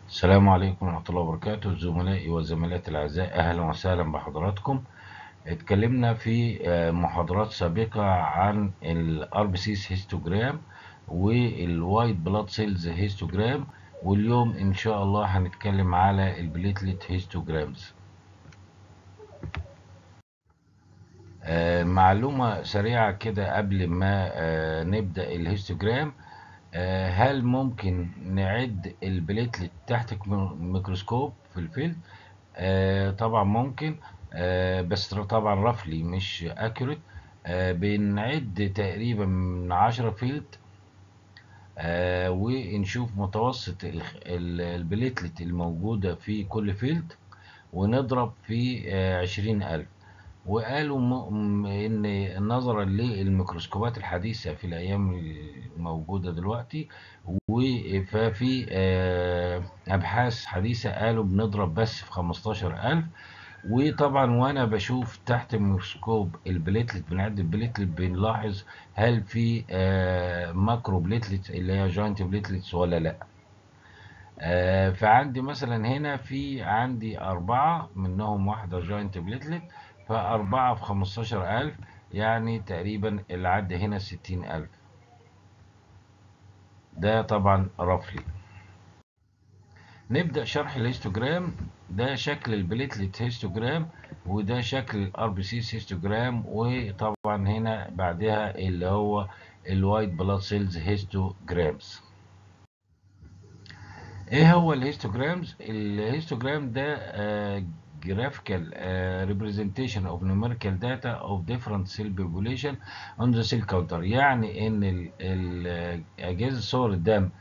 السلام عليكم ورحمة الله وبركاته زملائي وزميلاتي الأعزاء أهلا وسهلا بحضراتكم اتكلمنا في آه، محاضرات سابقة عن الار بي سيس هيستوجرام والوايت بلاد سيلز هيستوجرام واليوم إن شاء الله هنتكلم على البليتلت هيستوجرامز آه، معلومة سريعة كده قبل ما آه، نبدأ الهيستوجرام آه، هل ممكن نعد البليتلت تحت الميكروسكوب في الفيلد آه، طبعا ممكن آه، بس طبعا رفلي مش اكيوريت بنعد تقريبا من 10 فيلد آه، ونشوف متوسط الخ- ال- البليتلت الموجودة في كل فيلد ونضرب في آه، 20000 وقالوا م- م- ان نظرا للميكروسكوبات الحديثة في الايام الموجودة دلوقتي و- ففي آه، ابحاث حديثة قالوا بنضرب بس في 15000 وطبعا وانا بشوف تحت الميكروسكوب البليتلت بنعد البليتلت بنلاحظ هل في آه، ماكرو بليتلت اللي هي جوينت بليتلتس ولا لا آه، فعندي مثلا هنا في عندي أربعة منهم واحدة جوينت بليتلت فأربعة في خمستاشر ألف يعني تقريبا العد هنا ستين ألف ده طبعا رفلي نبدأ شرح الهيستوجرام ده شكل البليتلت هيستوجرام وده شكل الار بي سي هيستوجرام وطبعا هنا بعدها اللي هو الوايت بلاد سيلز هيستوجرامز ايه هو الهيستوجرامز الهيستوجرام ده graphical uh, representation of numerical data of different cell population on the cell counter يعني ان ال- ال- اجهزه صور الدم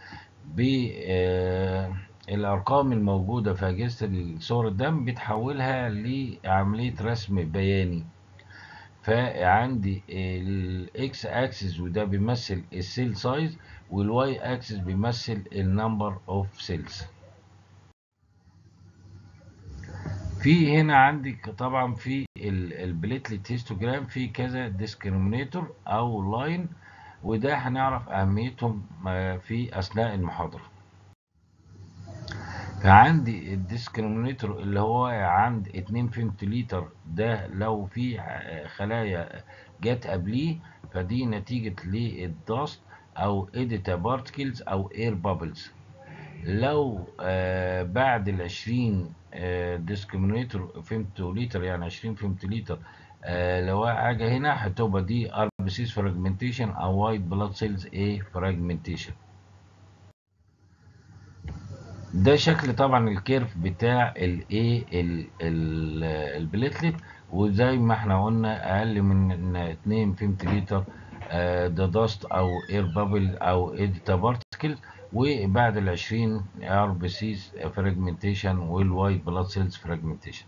بالارقام الموجوده في اجهزه صور الدم بتحولها لعمليه رسم بياني فعندي الاكس اكسس وده بيمثل السيل سايز والواي اكسس بيمثل النمبر اوف سيلز في هنا عندك طبعا في البليتلت هيستوجرام في كذا ديسكريمينيتور او لاين وده هنعرف اهميتهم آه، في اثناء المحاضره فعندي الديسكريمينيتور اللي هو عند 2 فيمتوليتر ده لو في آه، خلايا جت قبليه فدي نتيجة للدست او اديتا بارتكلز او اير بابلز لو آه بعد ال 20 آه ديسكريمينيتور فيمتوليتر يعني 20 فيمتوليتر آه لو حاجة هنا هتبقى دي ار بي سيز فراجمنتيشن او وايت بلاد سيلز ايه فراجمنتيشن ده شكل طبعا الكيرف بتاع الايه البليتلت وزي ما احنا قلنا اقل من 2 فيمتوليتر ده داست او اير بابل او اديتا بارتكل وبعد ال 20 ار بي سيز فراجمنتيشن والوايت بلاد سيلز فراجمنتيشن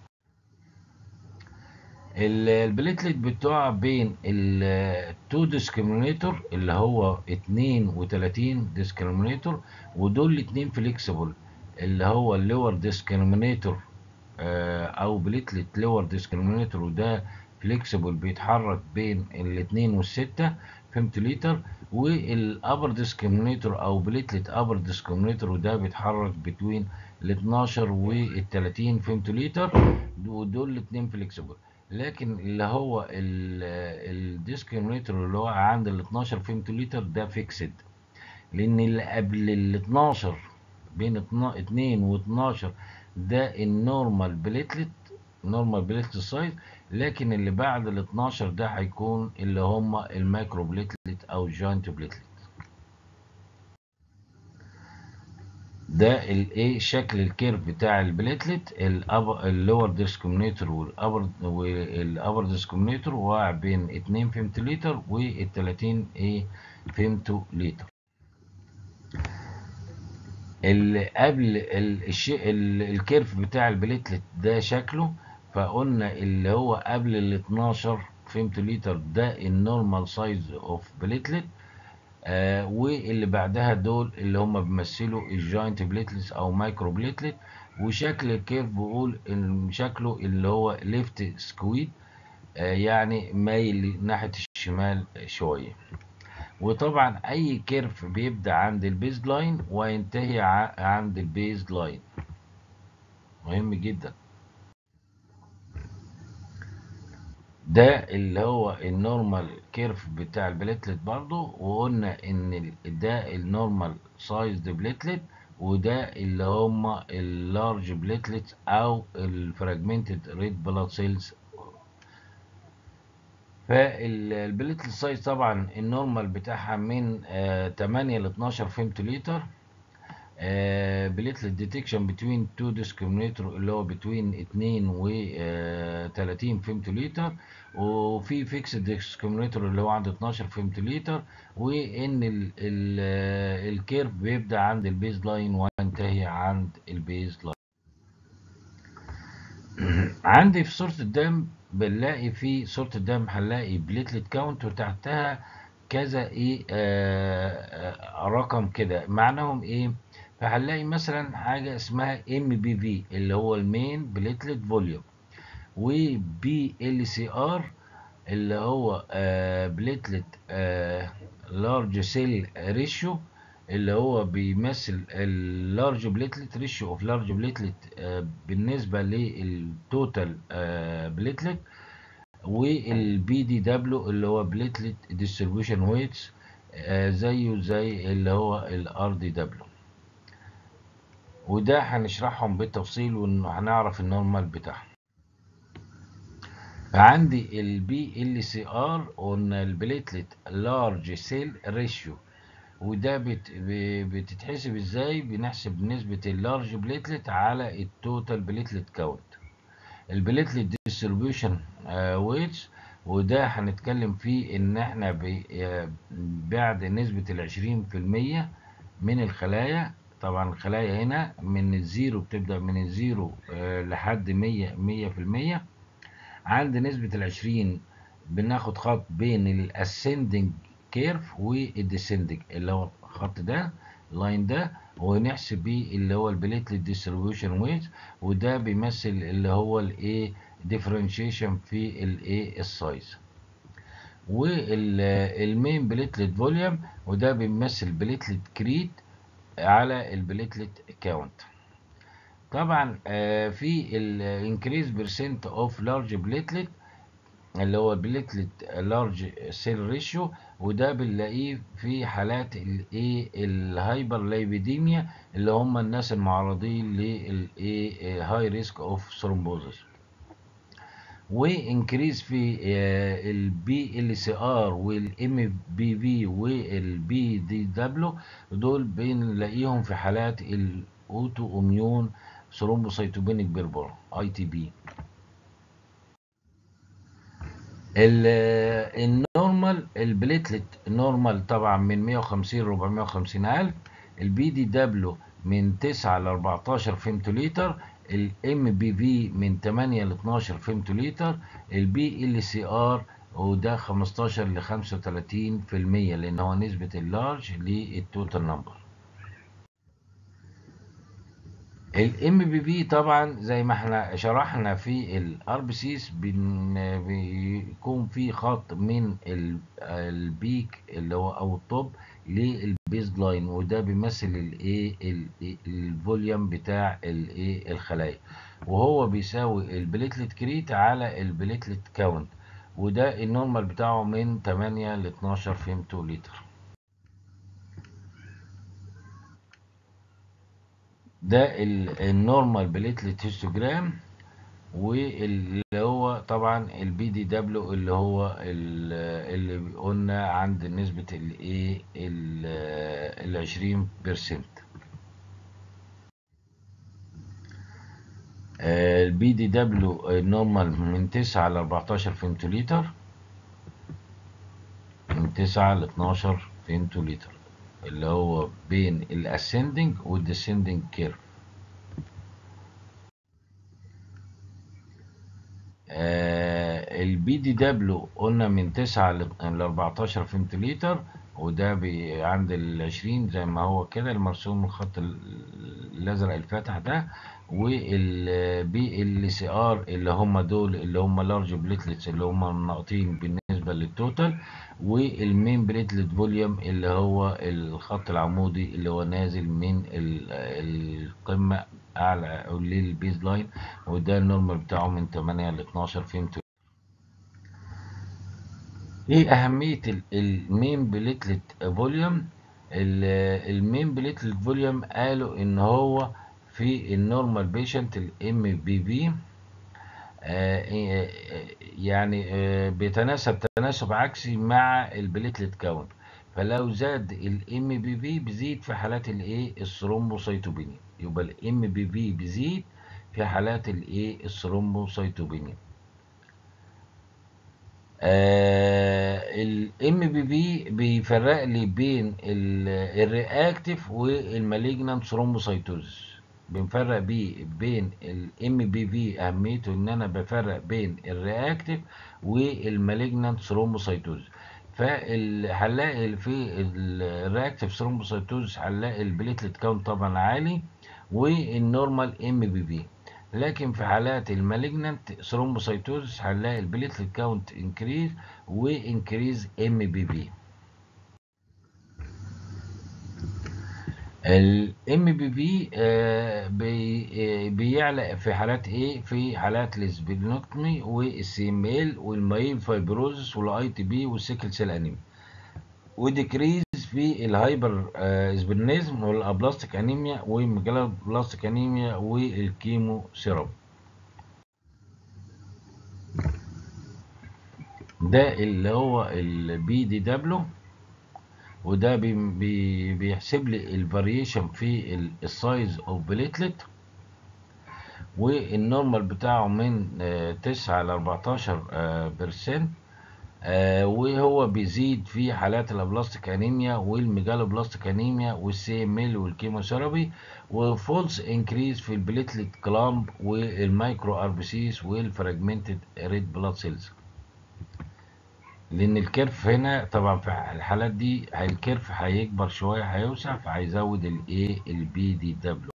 البليتلت بتقع بين التو ديسكريمينيتور اللي هو 32 ديسكريمينيتور ودول الاثنين فليكسبل اللي هو اللور ديسكريمينيتور او بليتلت لور ديسكريمينيتور وده فليكسبل بيتحرك بين الاثنين والستة فيمتوليتر والابر ديسكريمينيتور او بليتلت ابر ديسكريمينيتور وده بيتحرك بين ال 12 وال 30 فيمتوليتر ودول الاثنين فليكسبل لكن اللي هو الديسكريمينيتور اللي هو عند ال 12 فيمتوليتر ده فيكسد لان اللي قبل ال 12 بين 2 و 12 ده النورمال بليتلت نورمال بليتلت سايز لكن اللي بعد ال 12 ده هيكون اللي هم المايكرو بليتلت او جوينت بليتلت ده الايه شكل الكيرف بتاع البليتلت اللور ديسكومينيتور والابر والابر ديسكومينيتور واقع بين 2 فيمتوليتر وال 30 ايه فيمتوليتر اللي قبل ال- الشيء ال- الكيرف بتاع البليتلت ده شكله فقلنا اللي هو قبل ال 12 فيمتوليتر ده النورمال سايز اوف بليتلت آه واللي بعدها دول اللي هم بيمثلوا الجاينت بليتلتس او مايكرو بليتلت وشكل الكيرف بيقول ان شكله اللي هو ليفت سكويد آه يعني مايل ناحية الشمال شوية وطبعا اي كيرف بيبدأ عند البيز لاين وينتهي ع- عند البيز لاين مهم جدا ده اللي هو النورمال كيرف بتاع البليتلت برضو وقلنا ان ال- ده النورمال سايز بليتلت وده اللي هما اللارج بليتلت او الفراجمنتد ريد بلاد سيلز فالبليتلت سايز طبعا النورمال بتاعها من آه 8 ل 12 فيمتو لتر بليتلت ديتكشن بتوين تو ديسكريمينيتور اللي هو بتوين 2 و 30 فيمتو لتر وفي فيكس ديسكريمينيتور اللي هو عند 12 فيمتو لتر وان ال ال الكيرف بيبدا عند البيز لاين وينتهي عند البيز لاين عندي في صورة الدم بنلاقي في صورة الدم هنلاقي بليتلت كاونت وتحتها كذا ايه آه آه رقم كده معناهم ايه فهنلاقي مثلا حاجة اسمها ام بي في اللي هو المين بليتلت فوليوم وبي ال سي ار اللي هو آه بليتلت لارج سيل ريشيو اللي هو بيمثل اللارج بليتلت ريشيو اوف لارج بليتلت بالنسبه للتوتال بليتلت والبي دي دبليو اللي هو بليتلت ديستريبيوشن ويتس زيه زي اللي هو الار دي دبليو وده هنشرحهم بالتفصيل وهنعرف النورمال بتاعهم عندي البي ال سي ار قلنا البليتلت لارج سيل ريشيو وده بت بتتحسب ازاي بنحسب نسبة اللارج بليتلت على التوتال بليتلت كاونت البليتلت ديستريبيوشن ويتس وده هنتكلم فيه ان احنا بعد نسبة العشرين في المية من الخلايا طبعا الخلايا هنا من الزيرو بتبدأ من الزيرو لحد مية مية في المية عند نسبة العشرين بناخد خط بين الاسندنج كيرف والديسندنج اللي هو الخط ده اللاين ده ونحسب بيه اللي هو البليتلت ديستريبيوشن ويت وده بيمثل اللي هو الايه ديفرنشيشن في الايه السايز والمين بليتلت فوليوم وده بيمثل بليتلت كريت على البليتلت كاونت طبعا في الانكريز برسنت اوف لارج بليتلت اللي هو بليتلت لارج سيل ريشيو وده بنلاقيه في حالات الايه الهايبر لايبيديميا اللي هم الناس المعرضين للايه هاي ريسك اوف ثرومبوزس وانكريز في البي ال سي ار والام بي في والبي دي دبليو دول بنلاقيهم في حالات الاوتو اميون ثرومبوسيتوبينيك بيربور اي تي بي النورمال البليتلت نورمال طبعا من 150 ل 450 الف البي دي دبليو من 9 ل 14 فيمتوليتر الام بي في من 8 ل 12 فيمتوليتر البي ال سي ار وده 15 ل 35% لان هو نسبه اللارج للتوتال نمبر الام بي في طبعا زي ما احنا شرحنا في الار بي سيس بيكون في خط من البيك اللي هو او الطب للبيز لاين وده بيمثل الايه الفوليوم بتاع الايه الخلايا وهو بيساوي البليتلت كريت على البليتلت كاونت وده النورمال بتاعه من 8 ل 12 فيمتو لتر ده النورمال بليتلت هيستوجرام واللي هو طبعا البي دي دبليو اللي هو اللي قلنا عند نسبة الايه ال 20 بيرسنت البي دي دبليو النورمال من 9 ل 14 فيمتوليتر من 9 ل 12 فيمتوليتر اللي هو بين الاسcending والديسندنج كيرف البي دي دبليو قلنا من 9 ل 14 فيمتوليتر وده عند ال 20 زي ما هو كده المرسوم الخط الازرق الفاتح ده والبي ال سي ار اللي هم دول اللي هم لارج بليتلتس اللي هم ناقطين بالنسبه للتوتال والمين بليتلت فوليوم اللي هو الخط العمودي اللي هو نازل من القمه اعلى للبيز لاين وده النورمال بتاعه من 8 ل 12 فيمتو ايه اهميه ال- المين بليتلت فوليوم المين بليتلت فوليوم قالوا ان هو في النورمال بيشنت الام بي بي يعني آه، بيتناسب تناسب عكسي مع البليتلت كاونت فلو زاد الام بي بي بيزيد في حالات الايه الثرومبوسيتوبينيا يبقى الام بي بي بيزيد في حالات الايه الثرومبوسيتوبينيا الام بي بي بيفرق لي بين الرياكتيف والمالجنانت ثرومبوسيتوزس بنفرق بيه بين الام بي في اهميته ان انا بفرق بين الرياكتيف والمالجنانت ثرومبوسيتوزس فهنلاقي في الرياكتيف ثرومبوسيتوزس هنلاقي البليتلت كاونت طبعا عالي والنورمال ام بي في لكن في حالات المالجنانت ثرومبوسيتوزس هنلاقي البليتلت كاونت انكريز وانكريز ام بي في الام بي في بيعلى في حالات ايه في حالات السبلينوكتومي والسي ام ال والمايل فايبروزس والاي تي بي والسيكل سيل انيميا وديكريز في الهايبر سبلينيزم والابلاستيك انيميا والميجالوبلاستيك انيميا والكيمو سيرابي ده اللي هو البي دي دبليو وده بي بي بيحسب لي الفاريشن في السايز اوف بليتلت والنورمال بتاعه من آه، 9 ل 14 آه، برسنت آه، وهو بيزيد في حالات الابلاستيك انيميا والميجالوبلاستيك انيميا والسي ام ال والكيموثيرابي وفولس انكريز في البليتلت كلامب والمايكرو ار بي سيز والفراجمنتد ريد بلاد سيلز لان الكيرف هنا طبعا في الحالات دي الكيرف هيكبر شويه هيوسع فهيزود الايه البي دي دبليو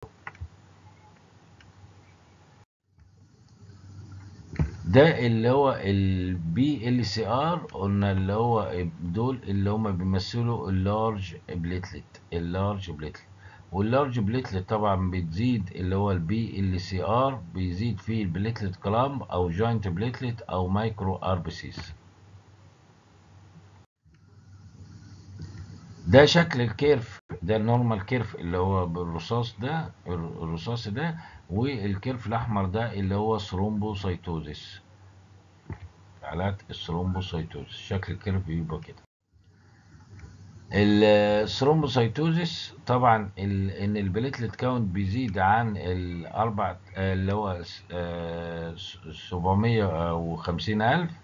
ده اللي هو البي ال سي ار قلنا اللي هو دول اللي هم بيمثلوا اللارج بليتلت اللارج بليتلت واللارج بليتلت طبعا بتزيد اللي هو البي ال سي ار بيزيد فيه البليتلت كلامب او جوينت بليتلت او مايكرو ار بي سيز ده شكل الكيرف ده النورمال كيرف اللي هو بالرصاص ده الرصاص ده والكيرف الاحمر ده اللي هو ثرومبوسيتوزيس حالات الثرومبوسيتوزيس شكل الكيرف بيبقى كده الثرومبوسيتوزيس طبعا ال ان البليتلت كاونت بيزيد عن الاربع اللي هو آه، 750 الف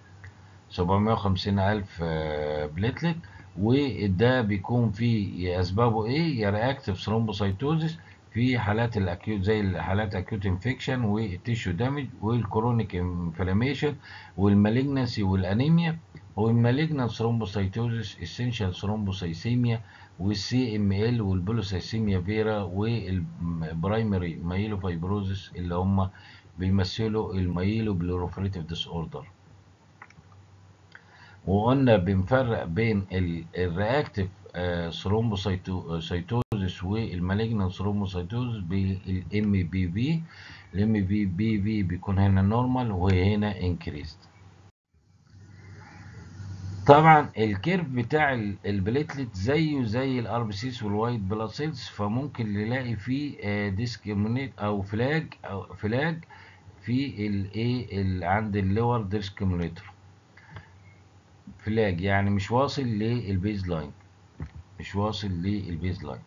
750 الف بليتلت وده بيكون في اسبابه ايه يا رياكتيف ثرومبوسيتوزيس في حالات الاكيوت زي حالات اكيوت انفكشن والتيشو دامج والكرونيك انفلاميشن والمالجنسي والانيميا والمالجنال ثرومبوسيتوزيس اسينشال ثرومبوسيسيميا والسي ام ال والبولوسيسيميا فيرا والبرايمري مايلوفايبروزيس اللي هم بيمثلوا المايلو بلوروفريتيف ديس اوردر وقلنا بنفرق بين الرياكتيف ثرومبوسيتوزيس والمالجنال ثرومبوسيتوزيس بالام بي في الام بي بي في بيكون هنا نورمال وهنا انكريست طبعا الكيرف بتاع البليتلت زيه زي الار بي سيس والوايت بلاد سيلز فممكن نلاقي فيه ديسكريمينيت او فلاج او فلاج في الايه عند اللور ديسكريمينيتور فلاج يعني مش واصل للبيز لاين مش واصل للبيز لاين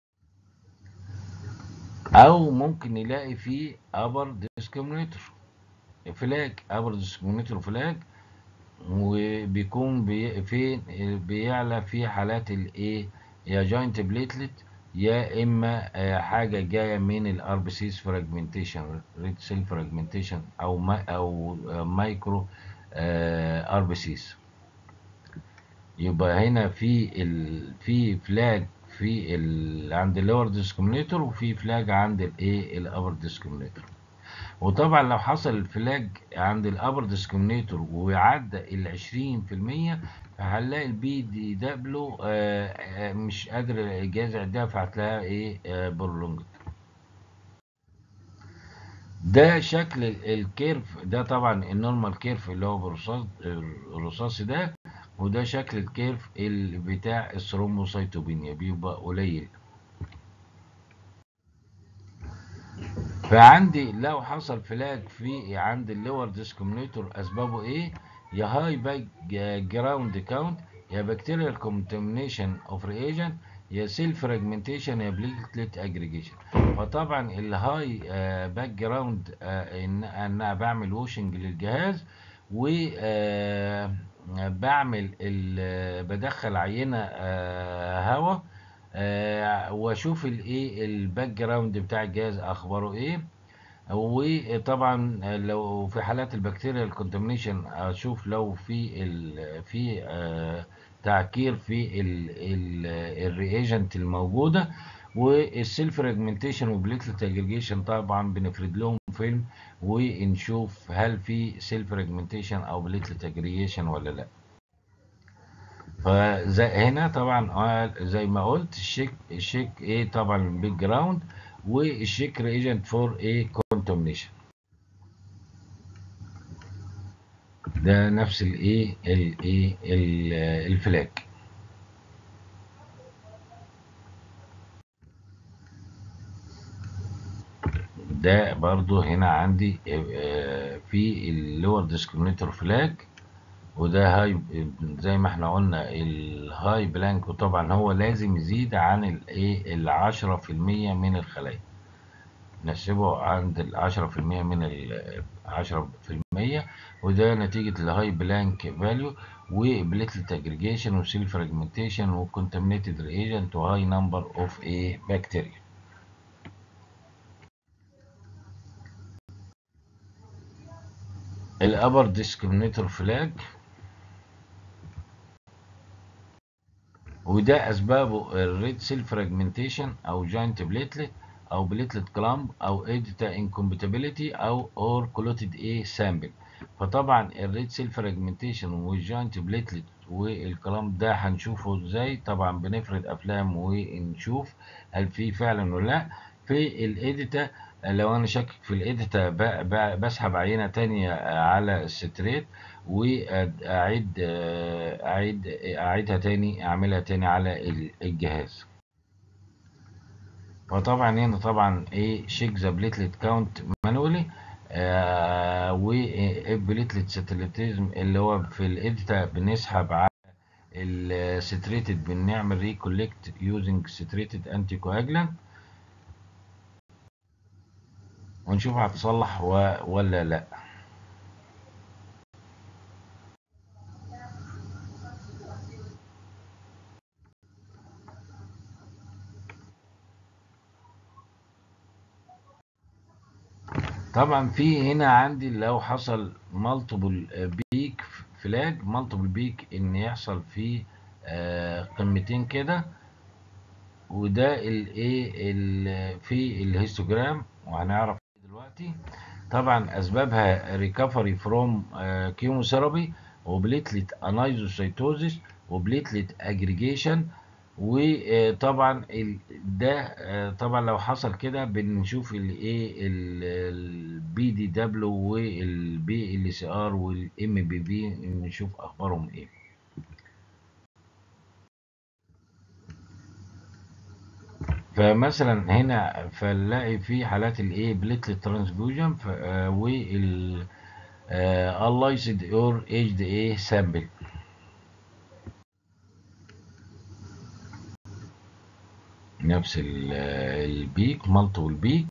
او ممكن نلاقي فيه ابر ديسكريمينيتور فلاج ابر ديسكريمينيتور فلاج وبيكون بي في بيعلى في حالات الايه يا جوينت بليتلت يا اما حاجه جايه من الار بي سيز فراجمنتيشن ريد سيل فراجمنتيشن او ما او مايكرو ار بي سيز يبقى هنا في ال في فلاج في ال عند اللور ديسكريمينيتور وفي فلاج عند الايه الابر ديسكريمينيتور وطبعا لو حصل الفلاج عند الابر ديسكريمينيتور وعدى ال 20% فهنلاقي البي دي دبليو مش قادر الجهاز يعدها فهتلاقيها ايه برولونجد ده شكل الكيرف ده طبعا النورمال كيرف اللي هو بالرصاص الرصاصي ده وده شكل الكيرف اللي بتاع الثرومبوسيتوبينيا بيبقى قليل فعندي لو حصل فلاج في عند اللور ديسكومينيتور اسبابه ايه يا هاي باك جراوند كاونت يا بكتيريال كونتامينيشن اوف ريجنت يا سيل فراجمنتيشن يا بليتلت اجريجيشن فطبعا الهاي باك جراوند ان انا بعمل ووشنج للجهاز و بعمل بدخل عينه هواء واشوف الايه الباك جراوند بتاع الجهاز اخباره ايه وطبعا لو في حالات البكتيريا الكونتامينيشن اشوف لو في ال في تعكير في الرياجنت الموجوده والسيل فراجمنتيشن وبليتلت اجريجيشن طبعا بنفرد لهم فيلم ونشوف هل في سيل فراجمنتيشن او بليتلت اجريجيشن ولا لا فهنا طبعا زي ما قلت الشيك الشيك ايه طبعا البيك جراوند والشيك ريجنت فور ايه كونتامينيشن ده نفس الايه الايه الفلاج ده برضو هنا عندي في اللور ديسكريمينيتور فلاج وده هاي زي ما احنا قلنا الهاي بلانك وطبعا هو لازم يزيد عن الايه العشرة في المية من الخلايا نحسبه عند العشرة في المية من العشرة في المية وده نتيجة الهاي بلانك فاليو وبليتلت اجريجيشن وسيل فراجمنتيشن وكونتامينيتد ريجنت وهاي نمبر اوف ايه بكتيريا الابر ديسكريمينيتور فلاج وده اسبابه الريد سيل فراجمنتيشن او جاينت بليتلت او بليتلت كلامب او ايديتا انكومباتيبيليتي او اور كلوتد ايه سامبل فطبعا الريد سيل فراجمنتيشن والجاينت بليتلت والكلام ده هنشوفه ازاي طبعا بنفرد افلام ونشوف هل في فعلا ولا لا في الايديتا لو انا شاكك في الايديتا بسحب عينه تانية على الستريت واعيد اعيد اعيدها تاني اعملها تاني على الجهاز وطبعا هنا طبعا ايه شيك ذا بليتلت كاونت مانولي والبليتلت ساتليتيزم اللي هو في الايديتا بنسحب على الستريتد بنعمل ريكولكت يوزنج ستريتد انتي كواجلانت ونشوف هتصلح ولا لا طبعا في هنا عندي لو حصل مالتيبل بيك فلاج مالتيبل بيك ان يحصل فيه قمتين كده وده الايه في الهيستوجرام وهنعرف دلوقتي طبعا اسبابها ريكفري فروم كيموثيرابي وبليتلت انايزوسيتوزيس وبليتلت اجريجيشن وطبعا ده طبعا لو حصل كده بنشوف الايه البي دي دبليو والبي ال سي ار والام بي في نشوف اخبارهم ايه فمثلا هنا فنلاقي في حالات الايه بليتلت ترانسفيوجن وال اللايسد اور ايجد ايه سامبل نفس البيك مالتيبل بيك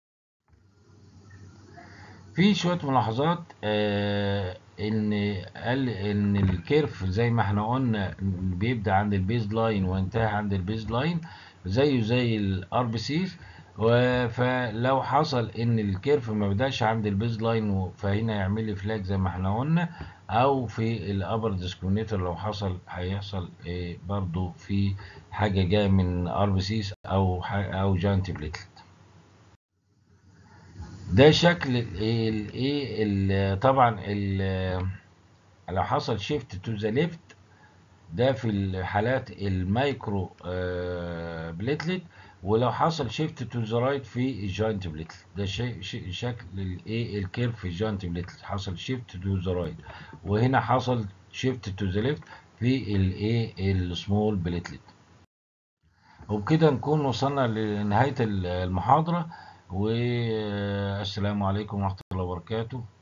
في شويه ملاحظات آه ان قال ان الكيرف زي ما احنا قلنا بيبدا عند البيز لاين وينتهي عند البيز لاين زيه زي الار بي سيز فلو حصل ان الكيرف ما بداش عند البيز لاين فهنا يعمل لي فلاج زي ما احنا قلنا او في الابر ديسكريمينيتور لو حصل هيحصل إيه برضو في حاجه جايه من ار بي سيز او او جانت بليتلت ده شكل الايه طبعا ال لو حصل شيفت تو ذا ليفت ده في الحالات المايكرو بليتلت ولو حصل شيفت تو ذا رايت في الجوينت بليتل ده شيء شيء شكل الايه الكيرف في الجوينت بليتل حصل شيفت تو ذا رايت وهنا حصل شيفت تو ذا ليفت في الايه السمول بليتلت وبكده نكون وصلنا لنهاية المحاضرة والسلام عليكم ورحمة الله وبركاته